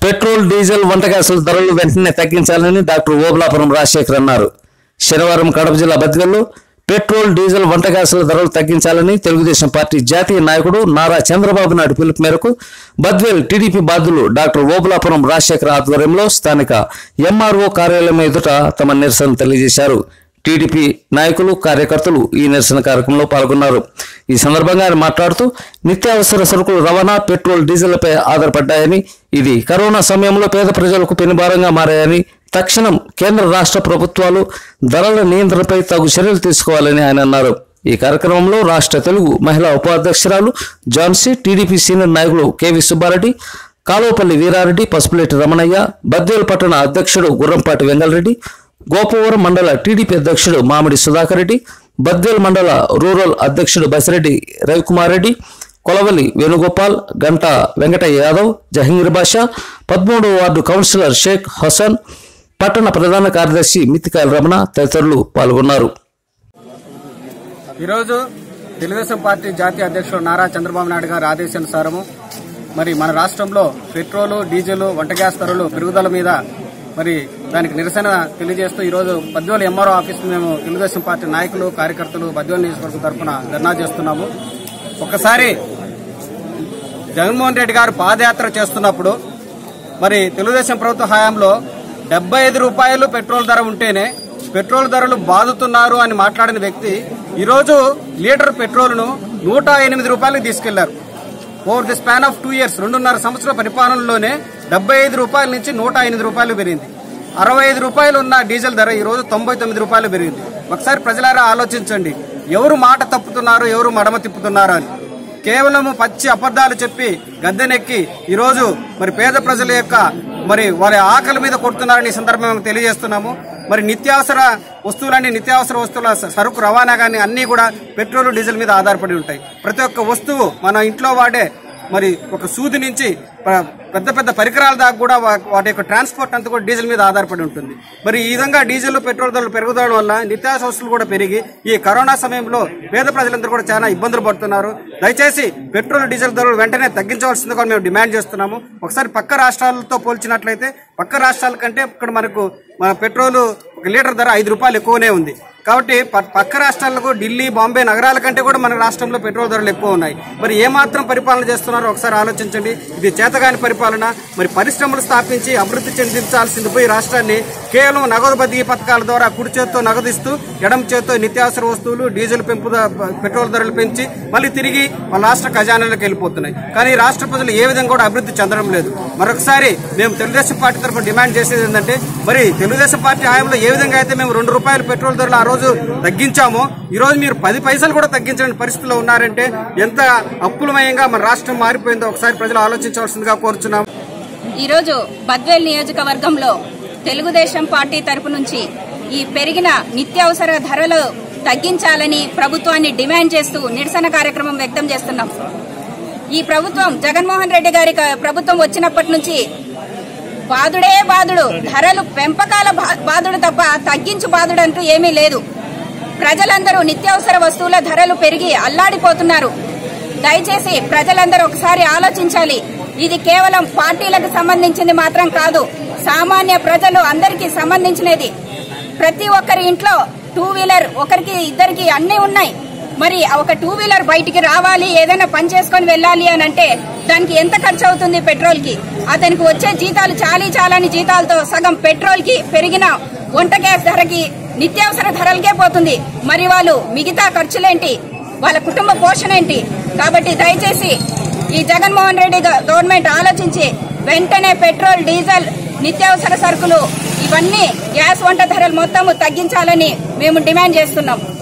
petrol diesel వంట గ్యాసుల ధరలు వెంటనే తగ్గించాలని డాక్టర్ ఓబులాపురం రాజశేఖర్ అన్నారు శనివారం కడప జిల్లా బద్వేల్లో పెట్రోల్ డీజిల్ వంట గ్యాసుల ధరలు తగ్గించాలని తెలుగుదేశం పార్టీ జాతీయ నాయకుడు నారా చంద్రబాబు నాయుడు పిలుపు మేరకు బద్వేల్ టీడీపీ బాధ్యులు డాక్టర్ ఓబులాపురం రాజశేఖర్ ఆధ్వర్యంలో స్థానిక ఎంఆర్ఓ కార్యాలయం ఎదుట తమ నిరసన తెలియజేశారు టీడీపీ నాయకులు కార్యకర్తలు ఈ నిరసన కార్యక్రమంలో పాల్గొన్నారు ఈ సందర్భంగా ఆయన మాట్లాడుతూ నిత్యావసర సరుకులు రవాణా పెట్రోల్ డీజిల్పై ఆధారపడ్డాయని ఇది కరోనా సమయంలో పేద ప్రజలకు పెనుభారంగా మారాయని తక్షణం కేంద్ర రాష్ట్ర ప్రభుత్వాలు ధరల నియంత్రణపై తగు చర్యలు తీసుకోవాలని ఆయన అన్నారు ఈ కార్యక్రమంలో రాష్ట్ర తెలుగు మహిళా ఉపాధ్యక్షురాలు జాన్సీ టీడీపీ సీనియర్ నాయకులు కెవి సుబ్బారెడ్డి కాలువపల్లి వీరారెడ్డి పసుపులేటి రమణయ్య బద్వేలు పట్టణ అధ్యక్షుడు గుర్రంపాటి వెంగళరెడ్డి గోపవరం మండల టీడీపీ అధ్యక్షుడు మామిడి సుధాకర్ రెడ్డి బద్వేల్ మండల రూరల్ అధ్యక్షుడు బసిరెడ్డి రవికుమార్ రెడ్డి కొలవలి వేణుగోపాల్ గంట వెంకటయ్య యాదవ్ జహంగీర్ బాషా పదమూడవ వార్డు కౌన్సిలర్ షేక్ హసన్ పట్టణ ప్రధాన కార్యదర్శి మితికాయల రమణ తదితరులు పాల్గొన్నారు ఈరోజు తెలుగుదేశం పార్టీ జాతీయ అధ్యక్షుడు నారా చంద్రబాబు నాయుడు గారి ఆదేశానుసారము మరి మన రాష్ట్రంలో పెట్రోలు డీజిల్ వంట గ్యాస్ ధరలు పెరుగుదల మీద మరి దానికి నిరసన తెలియజేస్తూ ఈరోజు బద్వేలు ఎంఆర్ఓ ఆఫీస్ మేము తెలుగుదేశం పార్టీ నాయకులు కార్యకర్తలు బద్వేలు నియోజకవర్గం తరఫున ధర్నా చేస్తున్నాము ఒక్కసారి జగన్మోహన్ రెడ్డి గారు పాదయాత్ర చేస్తున్నప్పుడు మరి తెలుగుదేశం ప్రభుత్వ హయాంలో డెబ్బై ఐదు రూపాయలు పెట్రోల్ ధర ఉంటేనే పెట్రోల్ ధరలు బాదుతున్నారు అని మాట్లాడిన వ్యక్తి ఈరోజు లీటర్ పెట్రోల్ను నూట ఎనిమిది రూపాయలకు తీసుకెళ్లారు over the span of two years రెండున్నర సంవత్సరాల పరిపాలనలోనే డెబ్బై ఐదు రూపాయల నుంచి నూట ఎనిమిది రూపాయలు పెరిగింది అరవై ఐదు రూపాయలు ఉన్న డీజిల్ ధర ఈ రోజు తొంభై తొమ్మిది రూపాయలు పెరిగింది ఒకసారి ప్రజలారా ఆలోచించండి ఎవరు మాట తప్పుతున్నారు ఎవరు మడమ తిప్పుతున్నారు అని కేవలం పచ్చి అబద్దాలు చెప్పి గద్దెనెక్కి ఈరోజు మరి పేద ప్రజల యొక్క మరి వారి ఆకలి మీద కొడుతున్నారని ఈ సందర్భంగా మేము తెలియజేస్తున్నాము మరి నిత్యావసర వస్తువులన్నీ నిత్యావసర వస్తువుల స- సరుకు రవాణా కానీ అన్నీ కూడా పెట్రోల్ డీజిల్ మీద ఆధారపడి ఉంటాయి ప్రతి ఒక్క వస్తువు మన ఇంట్లో వాడే మరి ఒక సూది నుంచి ప- పెద్ద పెద్ద పరికరాల దాకా కూడా వా- వాటి యొక్క ట్రాన్స్పోర్ట్ అంతా కూడా డీజిల్ మీద ఆధారపడి ఉంటుంది మరి ఈ విధంగా డీజిల్ పెట్రోల్ ధరలు పెరుగుదడం వల్ల నిత్యావసర వస్తువులు కూడా పెరిగి ఈ కరోనా సమయంలో పేద ప్రజలందరూ కూడా చాలా ఇబ్బందులు పడుతున్నారు దయచేసి పెట్రోల్ డీజిల్ ధరలు వెంటనే తగ్గించవలసిందిగా మేము డిమాండ్ చేస్తున్నాము ఒకసారి పక్క రాష్ట్రాలతో పోల్చినట్లయితే పక్క రాష్ట్రాల కంటే ఇక్కడ మనకు మన పెట్రోల్ ఒక లీటర్ ధర ఐదు రూపాయలు ఎక్కువనే ఉంది కాబట్టి ప- పక్క రాష్ట్రాలకు ఢిల్లీ బాంబే నగరాల కంటే కూడా మన రాష్ట్రంలో పెట్రోల్ ధరలు ఎక్కువ ఉన్నాయి మరి ఏమాత్రం పరిపాలన చేస్తున్నారో ఒకసారి ఆలోచించండి ఇది చేతగాని పరిపాలన మరి పరిశ్రమలు స్థాపించి అభివృద్ధి చెందించాల్సింది పోయి రాష్ట్రాన్ని కేవలం నగదు బదిలీ పథకాల ద్వారా కుడి చేత్తో నగదిస్తూ ఎడమ చేత్తో నిత్యావసర వస్తువులు డీజిల్ పెంపు ద- పెట్రోల్ ధరలు పెంచి మళ్ళీ తిరిగి మన రాష్ట్ర ఖజానాలకు వెళ్ళిపోతున్నాయి కానీ రాష్ట్ర ప్రజలు ఏ విధంగా కూడా అభివృద్ధి చెందడం లేదు మరొకసారి మేము తెలుగుదేశం పార్టీ తరఫున డిమాండ్ చేసేది ఏంటంటే మరి తెలుగుదేశం పార్టీ హయాంలో ఏ విధంగా అయితే మేము రెండు రూపాయలు పెట్రోల్ ధరలు ఆ రోజు తగ్గించామో ఈ రోజు మీరు పది పైసలు కూడా తగ్గించని పరిస్థితిలో ఉన్నారంటే ఎంత అప్పులమయంగా మన రాష్ట్రం మారిపోయిందో ఒకసారి ప్రజలు ఆలోచించవలసిందిగా కోరుచున్నాం ఈరోజు బద్వేల్ నియోజకవర్గంలో తెలుగుదేశం పార్టీ తరపు నుంచి ఈ పెరిగిన నిత్యావసర ధరలు తగ్గించాలని ప్రభుత్వాన్ని డిమాండ్ చేస్తూ నిరసన కార్యక్రమం వ్యక్తం చేస్తున్నాం ఈ ప్రభుత్వం జగన్మోహన్ రెడ్డి గారి క- ప్రభుత్వం వచ్చినప్పటి నుంచి బాదుడే బాదుడు ధరలు పెంపకాల బా- బాదుడు తప్ప తగ్గించు బాదుడు అంటూ ఏమీ లేదు ప్రజలందరూ నిత్యావసర వస్తువుల ధరలు పెరిగి అల్లాడిపోతున్నారు దయచేసి ప్రజలందరూ ఒకసారి ఆలోచించాలి ఇది కేవలం పార్టీలకు సంబంధించింది మాత్రం కాదు సామాన్య ప్రజలు అందరికీ సంబంధించినది ప్రతి ఒక్కరి ఇంట్లో టూ వీలర్ ఒకరికి ఇద్దరికి అన్నీ ఉన్నాయి మరి ఒక టూ వీలర్ బయటికి రావాలి ఏదైనా పని చేసుకొని వెళ్ళాలి అని అంటే దానికి ఎంత ఖర్చు అవుతుంది పెట్రోల్ కి అతనికి వచ్చే జీతాలు చాలీ చాలని జీతాలతో సగం పెట్రోల్ కి పెరిగిన వంట గ్యాస్ ధరకి నిత్యావసర ధరలకే పోతుంది మరి వాళ్ళు మిగతా ఖర్చులేంటి వాళ్ళ కుటుంబ పోషణ ఏంటి కాబట్టి దయచేసి ఈ జగన్మోహన్ రెడ్డి గ- గవర్నమెంట్ ఆలోచించి వెంటనే పెట్రోల్ డీజిల్ నిత్యావసర సరుకులు ఇవన్నీ గ్యాస్ వంట ధరలు మొత్తం తగ్గించాలని మేము డిమాండ్ చేస్తున్నాం